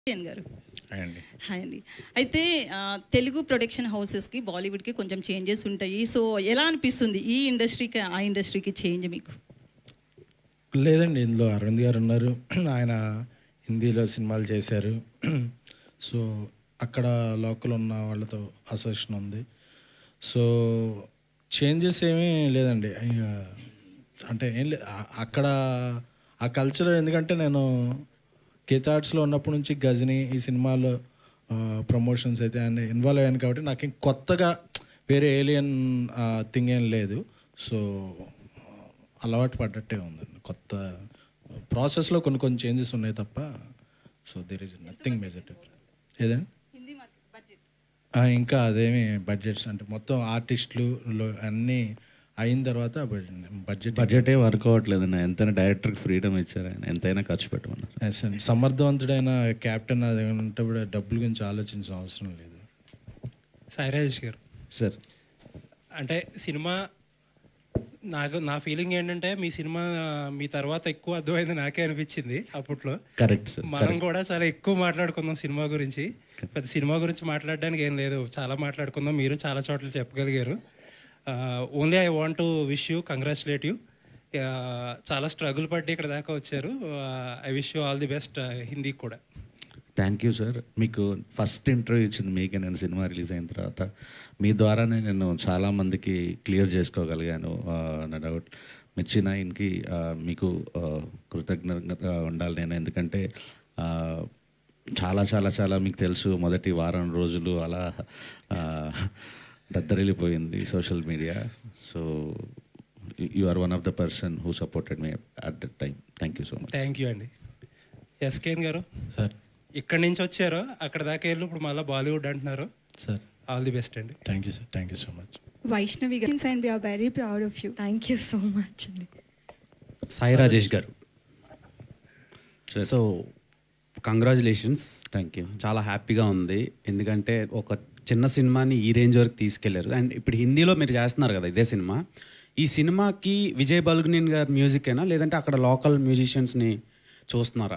జయన్ గారు అండి హాయ్ అండి అయితే ఆ, తెలుగు ప్రొడక్షన్ హౌసెస్కి బాలీవుడ్కి కొంచెం చేంజెస్ ఉంటాయి సో ఎలా అనిపిస్తుంది ఈ ఇండస్ట్రీకి ఆ ఇండస్ట్రీకి చేంజ్ మీకు లేదండి ఇందులో అరవింద్ గారు ఉన్నారు ఆయన హిందీలో సినిమాలు చేశారు సో అక్కడ లోకల్ ఉన్న వాళ్ళతో అసోసియేషన్ ఉంది సో చేంజెస్ ఏమీ లేదండి ఇక అంటే ఏం లేదు అక్కడ ఆ కల్చర్ ఎందుకంటే నేను కేతార్ట్స్లో ఉన్నప్పటి నుంచి గజని ఈ సినిమాలో ప్రమోషన్స్ అయితే అన్ని ఇన్వాల్వ్ అయ్యాను కాబట్టి నాకు ఇంక కొత్తగా వేరే ఏలియన్ థింగ్ ఏం లేదు సో అలవాటు పడ్డట్టే ఉందండి కొత్త ప్రాసెస్లో కొన్ని కొన్ని చేంజెస్ ఉన్నాయి తప్ప so there is nothing major different ఏదండి ఆ, ఇంకా అదేమి బడ్జెట్స్ అంటే మొత్తం ఆర్టిస్టులు లో- అన్నీ అయిన తర్వాత బడ్జెట్ బడ్జెటే వర్క్ అవ్వట్లేదన్న ఎంతైనా డైరెక్టర్కి ఫ్రీడమ్ ఇచ్చారు ఆయన ఎంతైనా ఖర్చు పెట్టమన్నారు Yes, అండి. సమర్థవంతుడైన కెప్టెన్ అది ఉంటే కూడా డబ్బుల గురించి ఆలోచించిన అవసరం లేదు సాయి రాజేష్ గారు సార్ అంటే సినిమా నాకు నా ఫీలింగ్ ఏంటంటే మీ సినిమా మీ తర్వాత ఎక్కువ అర్థమైంది నాకే అనిపించింది అప్పట్లో కరెక్ట్ సార్ మనం కూడా చాలా ఎక్కువ మాట్లాడుకుందాం సినిమా గురించి పెద్ద సినిమా గురించి మాట్లాడడానికి ఏం లేదు చాలా మాట్లాడుకుందాం మీరు చాలా చోట్ల చెప్పగలిగారు only I want to wish you congratulate you చాలా స్ట్రగుల్ పట్టి ఇక్కడ దాకా వచ్చారు I wish you all the best హిందీకి కూడా థ్యాంక్ యూ సార్ మీకు ఫస్ట్ ఇంటర్వ్యూ ఇచ్చింది మీకే నేను సినిమా రిలీజ్ అయిన తర్వాత మీ ద్వారానే నేను చాలామందికి క్లియర్ చేసుకోగలిగాను ఆ, నా డౌట్ మిర్చి నైన్కి ఆ, మీకు ఆ, కృతజ్ఞతగా ఉండాలి నేను ఎందుకంటే ఆ, చాలా చాలా చాలా మీకు తెలుసు మొదటి వారం రోజులు అలా ఆ, దద్దరిల్లిపోయింది social media so you are one of the person who supported me at that time thank you so much thank you అండి ఎస్కేన్ గారు సార్ ఇక్కడి నుంచి వచ్చారు అక్కడ దాకా వెళ్ళి ఇప్పుడు మళ్ళీ బాలీవుడ్ అంటున్నారు సార్ ఆల్ ది బెస్ట్ అండి thank you sir thank you so much Vaishnavi Gaines and we are very proud of you. Thank you so much అండి సాయి రాజేష్ గారు Sir. So congratulations thank you చాలా హ్యాపీగా ఉంది ఎందుకంటే ఒక చిన్న సినిమాని ఈ రేంజ్ వరకు తీసుకెళ్లారు అండ్ ఇప్పుడు హిందీలో మీరు చేస్తున్నారు కదా ఇదే సినిమా ఈ సినిమాకి విజయ్ బల్గునిన్ గారి మ్యూజిక్ అయినా లేదంటే అక్కడ లోకల్ మ్యూజిషియన్స్ని చూస్తున్నారా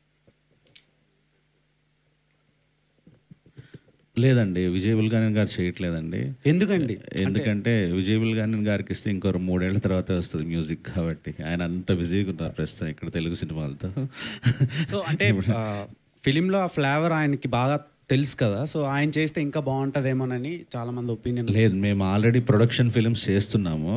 లేదండి విజయ్ బుల్గానన్ గారు చేయట్లేదండి ఎందుకండి ఎందుకంటే విజయ్ బుల్గానన్ గారికి ఇస్తే ఇంకో మూడేళ్ల తర్వాత వస్తుంది మ్యూజిక్ కాబట్టి ఆయన అంత బిజీగా ఉన్నారు ప్రస్తుతం ఇక్కడ తెలుగు సినిమాలతో సో అంటే ఆ, ఫిలింలో ఆ ఫ్లేవర్ ఆయనకి బాగా తెలుసు కదా సో ఆయన చేస్తే ఇంకా బాగుంటుందేమోనని చాలా మంది ఒపీనియన్ లేదు మేము ఆల్రెడీ ప్రొడక్షన్ ఫిల్మ్స్ చేస్తున్నాము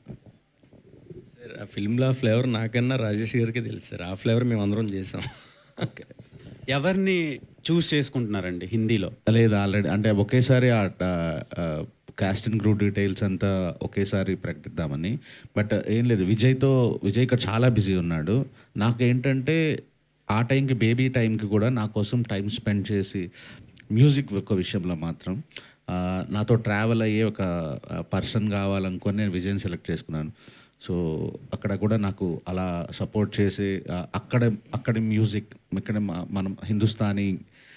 సార్ ఆ ఫిల్మ్లో ఆ ఫ్లేవర్ నాకన్నా రాజేష్ గారికి తెలుసు సార్ ఆ ఫ్లేవర్ మేము అందరం చేసాం ఓకే ఎవరిని చూస్ చేసుకుంటున్నారండి హిందీలో లేదు ఆల్రెడీ అంటే ఒకేసారి ఆ కాస్ట్ అండ్ క్రూ డీటెయిల్స్ అంతా ఒకేసారి ప్రకటిద్దామని బట్ ఏం లేదు విజయ్తో విజయ్ ఇక్కడ చాలా బిజీ ఉన్నాడు నాకు ఏంటంటే ఆ టైంకి బేబీ టైంకి కూడా నా కోసం టైం స్పెండ్ చేసి మ్యూజిక్ ఒక విషయంలో మాత్రం ఆ, నాతో ట్రావెల్ అయ్యే ఒక పర్సన్ కావాలనుకొని నేను విజయ్ సెలెక్ట్ చేసుకున్నాను సో అక్కడ కూడా నాకు అలా సపోర్ట్ చేసి ఆ, అక్కడ అక్కడ మ్యూజిక్ ఇక్కడ మ- మనం హిందుస్థానీ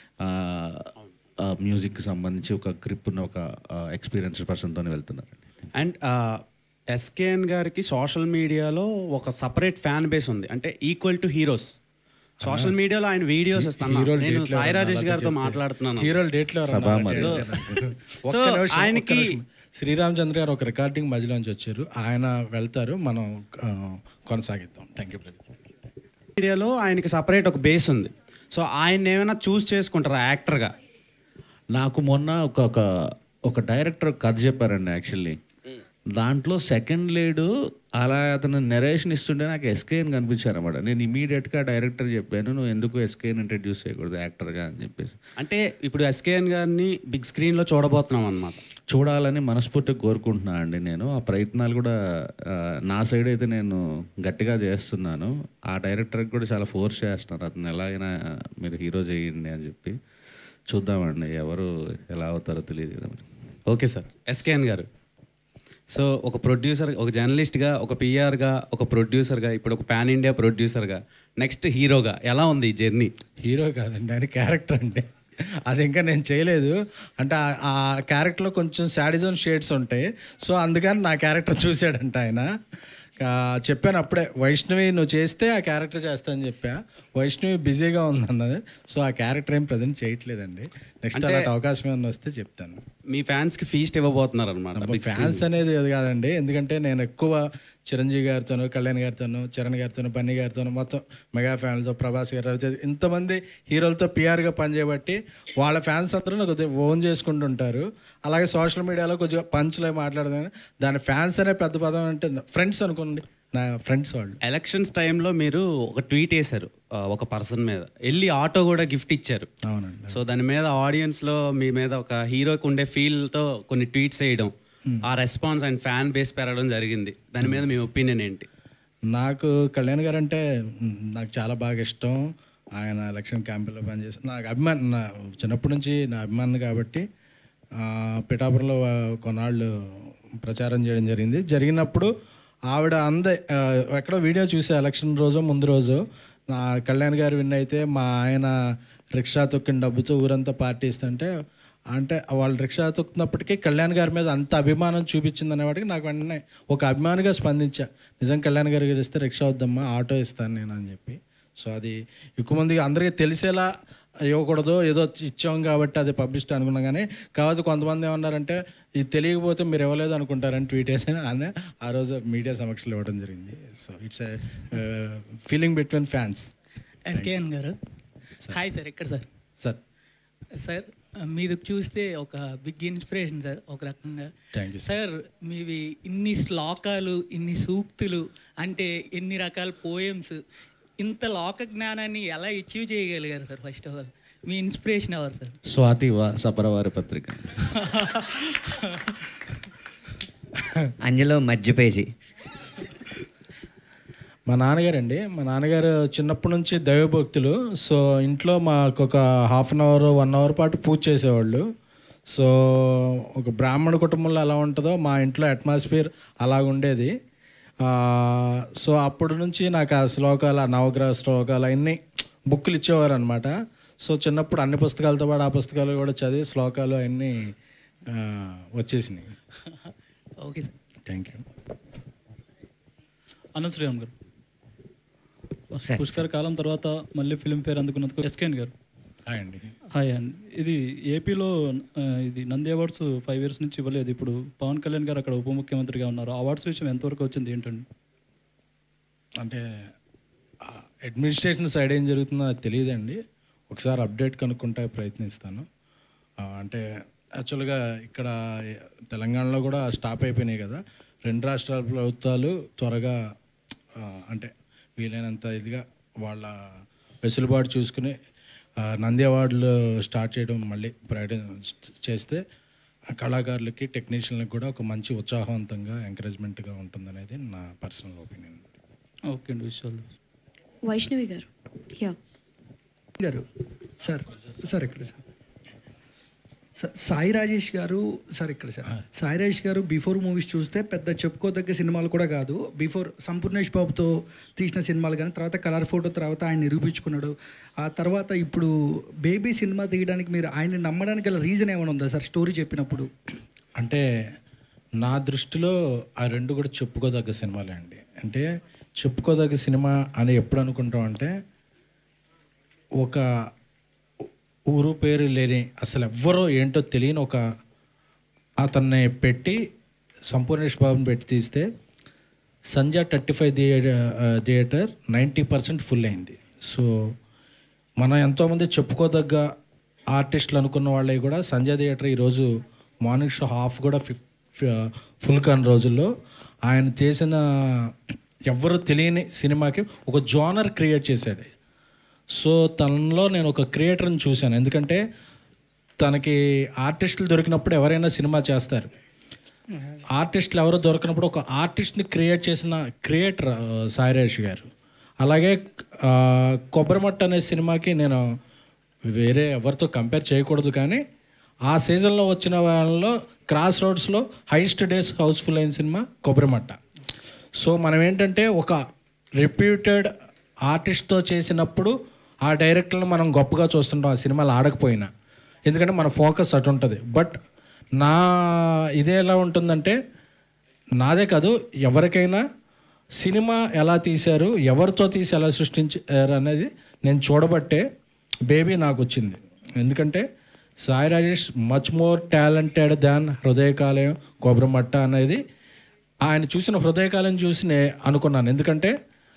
మ్యూజిక్కి సంబంధించి ఒక గ్రిప్ ఉన్న ఒక ఎక్స్పీరియన్స్ పర్సన్తోనే వెళ్తున్నారు అండ్ ఎస్కేఎన్ గారికి సోషల్ మీడియాలో ఒక సపరేట్ ఫ్యాన్ బేస్ ఉంది అంటే ఈక్వల్ టు హీరోస్ సోషల్ మీడియాలో ఆయన వీడియోస్ వస్తాను హీరోలు నేను date లో సాయి రాజేష్ అలాగే గారితో చెప్తే. మాట్లాడుతున్నాను హీరోలు డేట్లో సభామరి. సో ఆయనకి శ్రీరామచంద్ర గారు ఒక రికార్డింగ్ మధ్యలోంచి వచ్చారు ఆయన వెళ్తారు మనం ఆ, కొనసాగిద్దాం థ్యాంక్ యూ బ్రదర్ మీడియాలో ఆయనకి సపరేట్ ఒక బేస్ ఉంది సో ఆయన ఏమైనా చూస్ చేసుకుంటారా యాక్టర్గా నాకు మొన్న ఒక ఒక ఒక డైరెక్టర్ కథ చెప్పారండి యాక్చువల్లీ దాంట్లో సెకండ్ లీడు అలా అతను నెరేషన్ ఇస్తుంటే నాకు ఎస్కేన్ కనిపించారు అనమాట నేను ఇమీడియట్గా డైరెక్టర్ చెప్పాను నువ్వు ఎందుకు ఎస్కేన్ ఇంట్రడ్యూస్ చేయకూడదు యాక్టర్గా అని చెప్పేసి అంటే ఇప్పుడు ఎస్కేఎన్ గారిని బిగ్ స్క్రీన్లో చూడబోతున్నాం అనమాట చూడాలని మనస్ఫూర్తిగా కోరుకుంటున్నా అండి నేను ఆ ప్రయత్నాలు కూడా ఆ, నా సైడ్ అయితే నేను గట్టిగా చేస్తున్నాను ఆ డైరెక్టర్కి కూడా చాలా ఫోర్స్ చేస్తున్నారు అతను ఎలా అయినా మీరు హీరో చేయండి అని చెప్పి చూద్దామండి ఎవరు ఎలా అవుతారో తెలియదు కదా మరి. ఓకే సార్ ఎస్కేఎన్ గారు సో ఒక ప్రొడ్యూసర్ ఒక జర్నలిస్ట్గా ఒక పిఆర్గా ఒక ప్రొడ్యూసర్గా ఇప్పుడు ఒక పాన్ ఇండియా ప్రొడ్యూసర్గా నెక్స్ట్ హీరోగా ఎలా ఉంది ఈ జర్నీ హీరో కాదండి ఆయన క్యారెక్టర్ అండి అది ఇంకా నేను చేయలేదు అంటే ఆ- ఆ క్యారెక్టర్లో కొంచెం శాడిజం షేడ్స్ ఉంటాయి సో అందుకని నా క్యారెక్టర్ చూశాడంట ఆయన ఆ, చెప్పాను అప్పుడే వైష్ణవి నువ్వు చేస్తే ఆ క్యారెక్టర్ చేస్తా అని చెప్పా వైష్ణవి బిజీగా ఉందన్నది సో ఆ క్యారెక్టర్ ఏం ప్రజెంట్ చేయట్లేదండి నెక్స్ట్ అలాంటి అవకాశం ఏమన్నా వస్తే చెప్తాను మీ ఫ్యాన్స్కి ఫీస్ట్ ఇవ్వబోతున్నారు అనమాట ఫ్యాన్స్ అనేది అది కాదండి ఎందుకంటే నేను ఎక్కువ చిరంజీవి గారితోనూ కళ్యాణ్ గారితోనూ చరణ్ గారితోనూ బన్నీ గారితోనూ మొత్తం మెగా ఫ్యాన్స్తో ప్రభాస్ గారు రవితేజ ఇంతమంది హీరోలతో పిఆర్గా పనిచేయబట్టి వాళ్ళ ఫ్యాన్స్ అందరూ నాకు కొద్దిగా ఓన్ చేసుకుంటుంటారు అలాగే సోషల్ మీడియాలో కొద్దిగా పంచ్లో మాట్లాడదాను దాని ఫ్యాన్స్ అనే పెద్ద పదం అంటే ఫ్రెండ్స్ అనుకోండి నా ఫ్రెండ్స్ వాళ్ళు ఎలక్షన్స్ టైంలో మీరు ఒక ట్వీట్ వేశారు ఆ, ఒక పర్సన్ మీద వెళ్ళి ఆటో కూడా గిఫ్ట్ ఇచ్చారు అవునండి సో దాని మీద ఆడియన్స్లో మీ మీద ఒక హీరోకి ఉండే ఫీల్తో కొన్ని ట్వీట్స్ వేయడం ఆ రెస్పాన్స్ అండ్ ఫ్యాన్ బేస్ పెరగడం జరిగింది దాని మీద మీ ఒపీనియన్ ఏంటి నాకు కళ్యాణ్ గారు అంటే మ్, నాకు చాలా బాగా ఇష్టం ఆయన ఎలక్షన్ క్యాంపెయిన్లో పనిచేసి నాకు అభిమాన్ నా చిన్నప్పటి నుంచి నా అభిమాని కాబట్టి ఆ, పిఠాపురంలో ఆ, కొన్నాళ్ళు ప్రచారం చేయడం జరిగింది జరిగినప్పుడు ఆవిడ అందే ఆ, ఎక్కడో వీడియో చూసే ఎలక్షన్ రోజు ముందు రోజు నా కళ్యాణ్ గారు విన్ అయితే మా ఆయన రిక్షా తొక్కిన డబ్బుతో ఊరంతా పార్టీ ఇస్తుంటే అంటే వాళ్ళు రిక్షా తొక్కుతున్నప్పటికీ కళ్యాణ్ గారి మీద అంత అభిమానం చూపించింది అనేవాడికి నాకు వెంటనే ఒక అభిమానిగా స్పందించా నిజం కళ్యాణ్ గారి గారు ఇస్తే రిక్షా వద్దమ్మా ఆటో ఇస్తాను నేను అని చెప్పి సో అది ఎక్కువ మందికి అందరికీ తెలిసేలా ఇవ్వకూడదు ఏదో ఇచ్చాం కాబట్టి అది పబ్లిసిటీ అనుకున్నాం కానీ కావచ్చు కొంతమంది ఏమన్నారంటే ఇది తెలియకపోతే మీరు ఇవ్వలేదు అనుకుంటారని ట్వీట్ వేసి అని ఆ రోజు మీడియా సమక్షంలో ఇవ్వడం జరిగింది so it's feeling between fans SKN గారు హాయ్ సార్ ఎక్కడ సార్ సార్ సార్ మీరు చూస్తే ఒక బిగ్ ఇన్స్పిరేషన్ సార్ ఒక రకంగా థ్యాంక్ యూ సార్ మీవి ఇన్ని శ్లోకాలు ఇన్ని సూక్తులు అంటే ఎన్ని రకాల పోయమ్స్ ఇంత లోక జ్ఞానాన్ని ఎలా అచీవ్ చేయగలిగారు సార్ ఫస్ట్ ఆఫ్ ఆల్ మీ ఇన్స్పిరేషన్ ఎవరు సార్ స్వాతి వా సపరవారి పత్రిక అందులో మధ్య పేజీ మా నాన్నగారండి మా నాన్నగారు చిన్నప్పటి నుంచి దైవభక్తులు సో ఇంట్లో మాకు ఒక half an hour one hour పాటు పూజ చేసేవాళ్ళు సో ఒక బ్రాహ్మణ కుటుంబంలో ఎలా ఉంటుందో మా ఇంట్లో అట్మాస్ఫియర్ అలాగ ఉండేది ఆ, సో అప్పటి నుంచి నాకు ఆ శ్లోకాలు ఆ నవగ్రహ శ్లోకాలు అన్నీ బుక్కులు ఇచ్చేవారు అనమాట సో చిన్నప్పుడు అన్ని పుస్తకాలతో పాటు ఆ పుస్తకాలు కూడా చదివి శ్లోకాలు అన్నీ ఆ, వచ్చేసినాయి okay sir thank you Anant Sriram గారు పుష్కర కాలం తర్వాత మళ్ళీ ఫిల్మ్ఫేర్ అందుకున్నందుకు ఎస్కేన్ గారు హాయ్ అండి హాయ్ అండి ఇది ఏపీలో ఆ, ఇది నంది అవార్డ్స్ ఫైవ్ ఇయర్స్ నుంచి ఇవ్వలేదు ఇప్పుడు పవన్ కళ్యాణ్ గారు అక్కడ ఉప ముఖ్యమంత్రిగా ఉన్నారు అవార్డ్స్ విషయం ఎంతవరకు వచ్చింది ఏంటండి అంటే అడ్మినిస్ట్రేషన్ సైడ్ ఏం జరుగుతుందో నాకు తెలియదండి ఒకసారి అప్డేట్ కనుక్కుంటే ప్రయత్నిస్తాను ఆ, అంటే యాక్చువల్గా ఇక్కడ తెలంగాణలో కూడా స్టాప్ అయిపోయినాయి కదా రెండు రాష్ట్రాల ప్రభుత్వాలు త్వరగా ఆ, అంటే వీలైనంత ఇదిగా వాళ్ళ వెసులుబాటు చూసుకుని ఆ, నంది అవార్డులు స్టార్ట్ చేయడం మళ్ళీ ప్రకటన చేస్తే ఆ కళాకారులకి టెక్నీషియన్లకు కూడా ఒక మంచి ఉత్సాహవంతంగా ఎంకరేజ్మెంట్గా ఉంటుందనేది నా పర్సనల్ ఒపీనియన్ ఓకే అండి విషయాలు వైష్ణవి గారు యా గారు సార్ సార్ ఇక్కడ సార్ సార్ సాయి రాజేష్ గారు సార్ ఇక్కడ సార్ సాయి రాజేష్ గారు బిఫోర్ మూవీస్ చూస్తే పెద్ద చెప్పుకోదగ్గ సినిమాలు కూడా కాదు బిఫోర్ సంపూర్ణేష్ బాబుతో తీసిన సినిమాలు కానీ తర్వాత కలర్ ఫోటో తర్వాత ఆయన నిరూపించుకున్నాడు ఆ తర్వాత ఇప్పుడు బేబీ సినిమా తీయడానికి మీరు ఆయన నమ్మడానికి గల రీజన్ ఏమైనా ఉందా సార్ స్టోరీ చెప్పినప్పుడు అంటే నా దృష్టిలో ఆ రెండు కూడా చెప్పుకోదగ్గ సినిమాలే అండి అంటే చెప్పుకోదగ్గ సినిమా అని ఎప్పుడు అనుకుంటాం అంటే ఒక ఊరు పేరు లేని అసలు ఎవ్వరో ఏంటో తెలియని ఒక అతన్ని పెట్టి సంపూర్ణేష్ బాబుని పెట్టి తీస్తే Sanjay thirty five theatre ninety percent full అయింది సో మనం ఎంతోమంది చెప్పుకోదగ్గ ఆర్టిస్టులు అనుకున్న వాళ్ళవి కూడా సంజయ్ థియేటర్ ఈరోజు మార్నింగ్ షో హాఫ్ కూడా ఫిఫ్ ఫుల్ కాని రోజుల్లో ఆయన చేసిన ఎవ్వరు తెలియని సినిమాకి ఒక జోనర్ క్రియేట్ చేశాడు సో తనలో నేను ఒక క్రియేటర్ని చూశాను ఎందుకంటే తనకి ఆర్టిస్టులు దొరికినప్పుడు ఎవరైనా సినిమా చేస్తారు ఆర్టిస్టులు ఎవరో దొరికినప్పుడు ఒక ఆర్టిస్ట్ని క్రియేట్ చేసిన క్రియేటర్ సాయిరేష్ గారు అలాగే ఆ, కొబ్బరిమట్ట అనే సినిమాకి నేను వేరే ఎవరితో కంపేర్ చేయకూడదు కానీ ఆ సీజన్లో వచ్చిన వాళ్ళలో క్రాస్ రోడ్స్లో హైయెస్ట్ డేస్ హౌస్ఫుల్ అయిన సినిమా కొబ్బరిమట్ట సో మనం ఏంటంటే ఒక రెప్యూటెడ్ ఆర్టిస్ట్తో చేసినప్పుడు ఆ డైరెక్టర్ని మనం గొప్పగా చూస్తుంటాం ఆ సినిమాలు ఆడకపోయినా ఎందుకంటే మన ఫోకస్ అటు ఉంటుంది బట్ నా ఇదే ఎలా ఉంటుందంటే నాదే కాదు ఎవరికైనా సినిమా ఎలా తీశారు ఎవరితో తీసి ఎలా సృష్టించారు అనేది నేను చూడబట్టే బేబీ నాకు వచ్చింది ఎందుకంటే Sai Rajesh much more talented than Hrudaya Kaleyam Kobbarimatta అనేది ఆయన చూసిన హృదయకాలం చూసి నే అనుకున్నాను ఎందుకంటే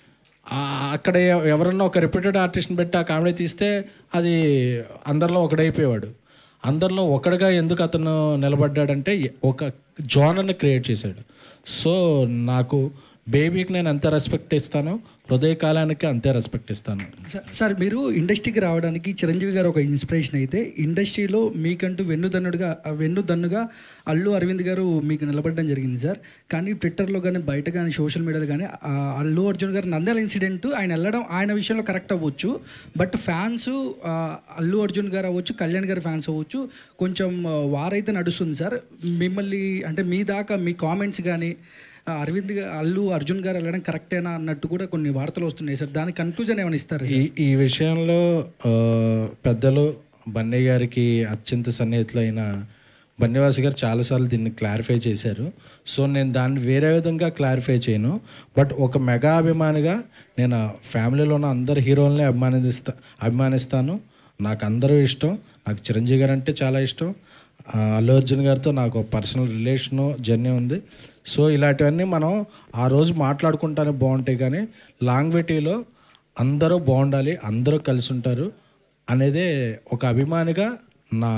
ఆ- అక్కడ ఎ- ఎవరన్నా ఒక రిపీటెడ్ ఆర్టిస్ట్ని పెట్టి ఆ కామెడీ తీస్తే అది అందరిలో ఒకడైపోయేవాడు అందరిలో ఒకడుగా ఎందుకు అతను నిలబడ్డాడంటే ఎ- ఒక జోనర్ని క్రియేట్ చేశాడు సో నాకు బేబీకి నేను ఎంత రెస్పెక్ట్ ఇస్తానో హృదయకాలానికి అంతే రెస్పెక్ట్ ఇస్తాను సార్- సార్ మీరు ఇండస్ట్రీకి రావడానికి చిరంజీవి గారు ఒక ఇన్స్పిరేషన్ అయితే ఇండస్ట్రీలో మీకంటూ వెన్నుదన్నుడుగా వెన్నుదన్నుగా అల్లు అరవింద్ గారు మీకు నిలబడడం జరిగింది సార్ కానీ ట్విట్టర్లో కానీ బయట కానీ సోషల్ మీడియాలో కానీ ఆ అల్లు అర్జున్ గారు నంద్యాల ఇన్సిడెంట్ ఆయన వెళ్ళడం ఆయన విషయంలో కరెక్ట్ అవ్వచ్చు బట్ ఫ్యాన్స్ అల్లు అర్జున్ గారు అవ్వచ్చు కళ్యాణ్ గారి ఫ్యాన్స్ అవ్వచ్చు కొంచెం ఆ, వారైతే నడుస్తుంది సార్ మిమ్మల్ని అంటే మీ దాకా మీ కామెంట్స్ కానీ ఆ, అరవింద్ గా- అల్లు అర్జున్ గారు వెళ్ళడం కరెక్టేనా అన్నట్టు కూడా కొన్ని వార్తలు వస్తున్నాయి సార్ దాని కన్క్లూజన్ ఏమైనా ఇస్తారు ఈ ఈ విషయంలో ఆ, పెద్దలు బన్నయ్య గారికి అత్యంత సన్నిహితులైన బన్నివాసి గారు చాలాసార్లు దీన్ని క్లారిఫై చేశారు సో నేను దాన్ని వేరే విధంగా క్లారిఫై చేయను బట్ ఒక మెగా అభిమానిగా నేను ఫ్యామిలీలో ఉన్న అందరు హీరోల్ని అభిమానిస్తా అభిమానిస్తాను నాకు అందరూ ఇష్టం నాకు చిరంజీవి గారు అంటే చాలా ఇష్టం ఆ, అల్లు అర్జున్ గారితో నాకు పర్సనల్ రిలేషను జర్నీ ఉంది సో ఇలాంటివన్నీ మనం ఆ రోజు మాట్లాడుకుంటానే బాగుంటాయి కానీ లాంగ్వేటీలో అందరూ బాగుండాలి అందరూ కలిసి ఉంటారు అనేదే ఒక అభిమానిగా నా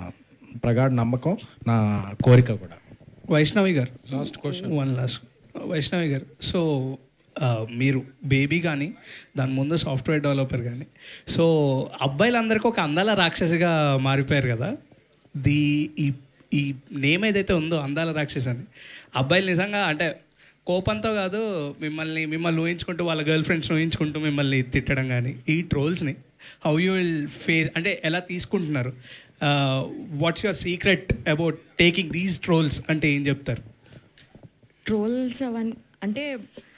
ప్రగాఢ నమ్మకం నా కోరిక కూడా వైష్ణవి గారు Last question. One last Vaishnavi గారు సో ఆ, మీరు బేబీ కానీ దాని ముందు సాఫ్ట్వేర్ డెవలపర్ కానీ సో అబ్బాయిలందరికీ ఒక అందాల రాక్షసిగా మారిపోయారు కదా ది ఈ ఈ నేమ్ ఏదైతే ఉందో అందాల రాక్షసి అని అబ్బాయిలు నిజంగా అంటే కోపంతో కాదు మిమ్మల్ని మిమ్మల్ని ఊహించుకుంటూ వాళ్ళ గర్ల్ ఫ్రెండ్స్ ఊహించుకుంటూ మిమ్మల్ని తిట్టడం కానీ ఈ ట్రోల్స్ని హౌ యూ విల్ ఫేస్ అంటే ఎలా తీసుకుంటున్నారు what's your secret about taking these trolls అంటే ఏం చెప్తారు ట్రోల్స్ అవన్నీ అంటే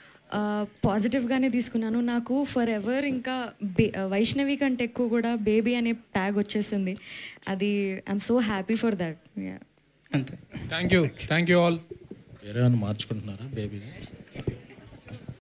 పాజిటివ్గానే తీసుకున్నాను నాకు ఫర్ ఎవర్ ఇంకా బే వైష్ణవి కంటే ఎక్కువ కూడా బేబీ అనే ట్యాగ్ వచ్చేసింది అది I'm so happy for that అంతే thank you thank you all వేరే ఏమైనా మార్చుకుంటున్నారా బేబీ